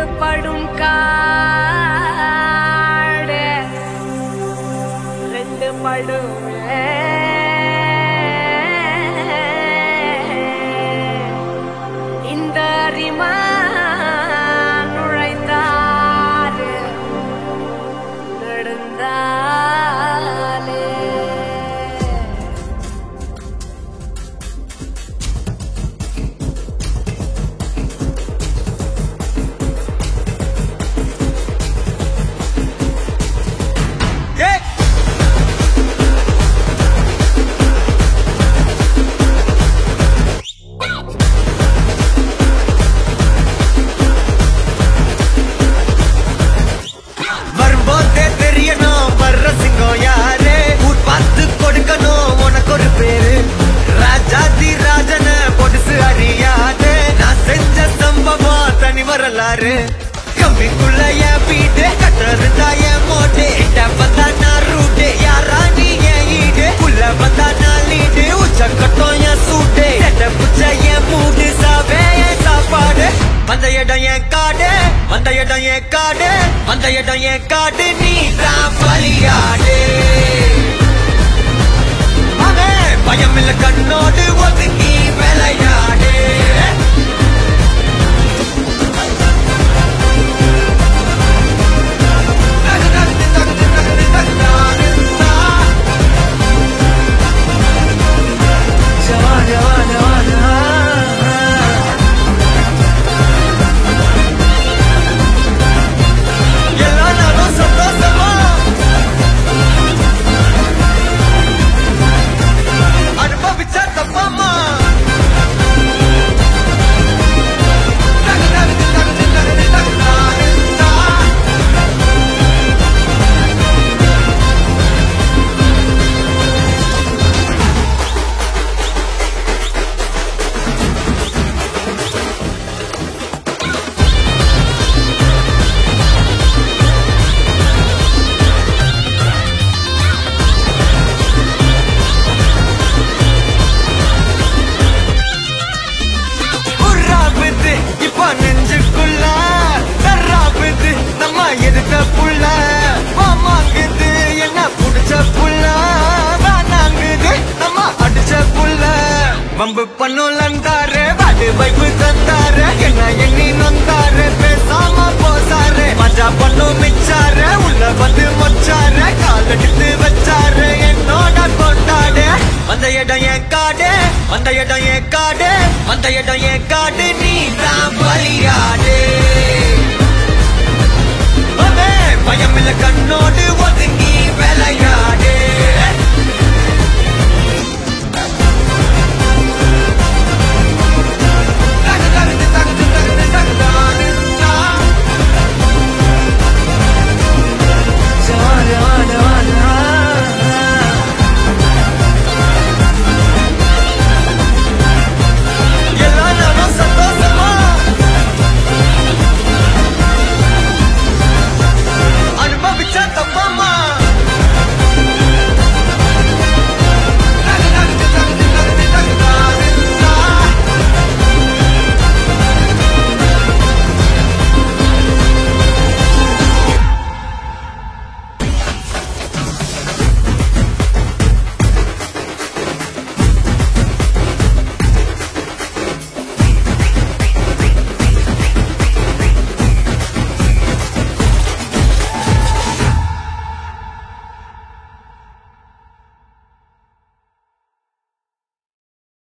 படும் காடு ரெண்டு படுமே இந்த அரிமா நுழைந்தாரு நடந்தாலே ஏய் வரும்போதே தெரியணும் வர்ற சிங்கம் யாரு ஊர் பார்த்து கொடுக்கணும் உனக்கு ஒரு பேரு ராஜாதி ராஜன பொடுசு அறியாது நான் செஞ்ச சம்பவம் தனி வரலாறு கம்பிக்குள்ள என் வீடு கட்டுறதா என் மோட்டு இட்ட வந்தா நான் ரூட்டு யாரா நீ என் ஈடு உள்ள வந்தா நான் லீடு உச்ச கட்டம் என் சூட்டு எட்ட புச்ச என் மூடு சாவே என் சாப்பாடு வந்த இடம் என் காடு வந்த இடம் என் காடு வந்த இடம் என் காடு நீ தான் பலியாடு அவன் பயமில்ல கண்ணோடு ஒதுங்கி விளையாடு ஜவான் ஜவான் ஜவான் ஜவான் எல்லா நாளும் சந்தோஷமா அனுபவிச்சா தப்பாமா உர்ராகுது இப்ப நெஞ்சுக்குள்ள தர்ராகுது நம்ம எதுக்க புள்ள மாமாங்குது என்ன புடிச்ச புள்ள வேணாங்குது நம்ம அடிச்ச புள்ள வம்பு பண்ணுலந்தாரு வாடு வைப்பு தந்தாரு என்ன எண்ணி நொந்தாரு பேசாம போசாரு மஜா பண்ணு மிச்சாரு உள்ள வந்து மொச்சாரு கால் எடுத்து வச்சாரு என்னோட கொண்டாடு வந்த இடம் என் காடு வந்த இடம் என் காடு வந்த இடம் என் காடு